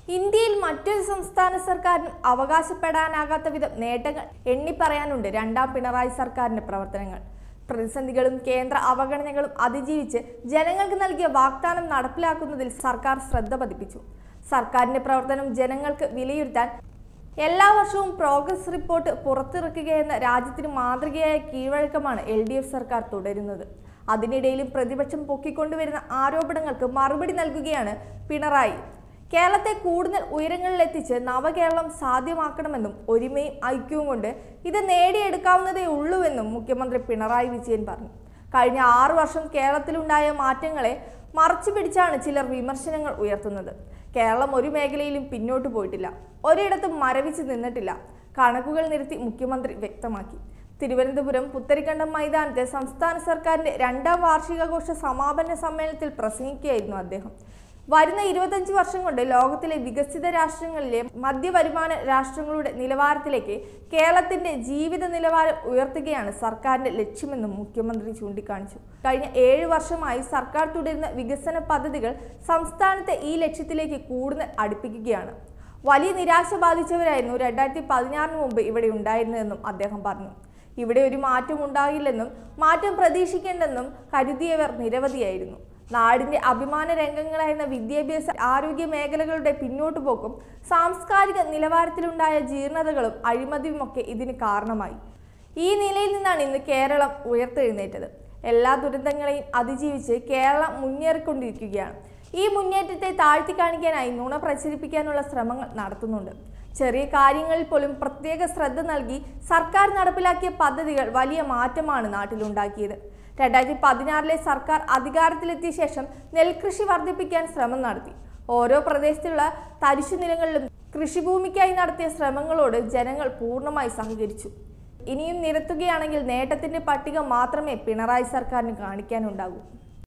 ഇന്ത്യയിൽ മറ്റൊരു സംസ്ഥാന സർക്കാരിനും അവകാശപ്പെടാനാകാത്ത വിധം നേട്ടങ്ങൾ എണ്ണിപ്പറയാനുണ്ട് രണ്ടാം പിണറായി സർക്കാരിന്റെ പ്രവർത്തനങ്ങൾ പ്രതിസന്ധികളും കേന്ദ്ര അവഗണനകളും അതിജീവിച്ച് ജനങ്ങൾക്ക് നൽകിയ വാഗ്ദാനം നടപ്പിലാക്കുന്നതിൽ സർക്കാർ ശ്രദ്ധ പതിപ്പിച്ചു സർക്കാരിന്റെ പ്രവർത്തനം ജനങ്ങൾക്ക് വിലയിരുത്താൻ എല്ലാ വർഷവും പ്രോഗ്രസ് റിപ്പോർട്ട് പുറത്തിറക്കുകയെന്ന രാജ്യത്തിന് മാതൃകയായ കീഴ്വഴക്കമാണ് എൽ ഡി എഫ് സർക്കാർ തുടരുന്നത് അതിനിടയിലും പ്രതിപക്ഷം പൊക്കിക്കൊണ്ടുവരുന്ന ആരോപണങ്ങൾക്ക് മറുപടി നൽകുകയാണ് പിണറായി കേരളത്തെ കൂടുതൽ ഉയരങ്ങളിലെത്തിച്ച് നവകേരളം സാധ്യമാക്കണമെന്നും ഒരുമയും ഐക്യവും കൊണ്ട് ഇത് നേടിയെടുക്കാവുന്നതേ ഉള്ളൂവെന്നും മുഖ്യമന്ത്രി പിണറായി വിജയൻ പറഞ്ഞു കഴിഞ്ഞ ആറു വർഷം കേരളത്തിലുണ്ടായ മാറ്റങ്ങളെ മറച്ചു പിടിച്ചാണ് ചിലർ വിമർശനങ്ങൾ ഉയർത്തുന്നത് കേരളം ഒരു മേഖലയിലും പിന്നോട്ട് പോയിട്ടില്ല ഒരിടത്തും മരവിച്ച് നിന്നിട്ടില്ല കണക്കുകൾ നിരത്തി മുഖ്യമന്ത്രി വ്യക്തമാക്കി തിരുവനന്തപുരം പുത്തരിക്കണ്ടം മൈതാനത്ത് സംസ്ഥാന സർക്കാരിന്റെ രണ്ടാം വാർഷികാഘോഷ സമാപന സമ്മേളനത്തിൽ പ്രസംഗിക്കുകയായിരുന്നു അദ്ദേഹം വരുന്ന ഇരുപത്തഞ്ച് വർഷം കൊണ്ട് ലോകത്തിലെ വികസിത രാഷ്ട്രങ്ങളിലെ മധ്യവരുമാന രാഷ്ട്രങ്ങളുടെ നിലവാരത്തിലേക്ക് കേരളത്തിന്റെ ജീവിത നിലവാരം ഉയർത്തുകയാണ് സർക്കാരിന്റെ ലക്ഷ്യമെന്നും മുഖ്യമന്ത്രി ചൂണ്ടിക്കാണിച്ചു കഴിഞ്ഞ ഏഴ് വർഷമായി സർക്കാർ തുടരുന്ന വികസന പദ്ധതികൾ സംസ്ഥാനത്തെ ഈ ലക്ഷ്യത്തിലേക്ക് കൂടുതൽ അടുപ്പിക്കുകയാണ് വലിയ നിരാശ ബാധിച്ചവരായിരുന്നു രണ്ടായിരത്തി പതിനാറിന് മുമ്പ് ഇവിടെ ഉണ്ടായിരുന്നതെന്നും അദ്ദേഹം പറഞ്ഞു ഇവിടെ ഒരു മാറ്റം ഉണ്ടാകില്ലെന്നും മാറ്റം പ്രതീക്ഷിക്കേണ്ടെന്നും കരുതിയവർ നിരവധിയായിരുന്നു നാടിന്റെ അഭിമാന രംഗങ്ങളായിരുന്ന വിദ്യാഭ്യാസ ആരോഗ്യ മേഖലകളുടെ പിന്നോട്ടു പോക്കും സാംസ്കാരിക നിലവാരത്തിലുണ്ടായ ജീർണതകളും അഴിമതിയുമൊക്കെ ഇതിന് കാരണമായി ഈ നിലയിൽ നിന്നാണ് ഇന്ന് കേരളം ഉയർത്തെഴുന്നേറ്റത് എല്ലാ ദുരന്തങ്ങളെയും അതിജീവിച്ച് കേരളം മുന്നേറിക്കൊണ്ടിരിക്കുകയാണ് ഈ മുന്നേറ്റത്തെ താഴ്ത്തി കാണിക്കാനായി നുണ പ്രചരിപ്പിക്കാനുള്ള ശ്രമങ്ങൾ നടത്തുന്നുണ്ട് ചെറിയ കാര്യങ്ങളിൽ പോലും പ്രത്യേക ശ്രദ്ധ നൽകി സർക്കാർ നടപ്പിലാക്കിയ പദ്ധതികൾ വലിയ മാറ്റമാണ് നാട്ടിലുണ്ടാക്കിയത് രണ്ടായിരത്തി പതിനാറിലെ സർക്കാർ അധികാരത്തിലെത്തിയ ശേഷം നെൽകൃഷി വർദ്ധിപ്പിക്കാൻ ശ്രമം നടത്തി ഓരോ പ്രദേശത്തുള്ള തരിശു നിലങ്ങളിലും കൃഷിഭൂമിക്കായി നടത്തിയ ശ്രമങ്ങളോട് ജനങ്ങൾ പൂർണ്ണമായി സഹകരിച്ചു ഇനിയും നിരത്തുകയാണെങ്കിൽ നേട്ടത്തിന്റെ പട്ടിക മാത്രമേ പിണറായി സർക്കാരിന് കാണിക്കാനുണ്ടാകൂ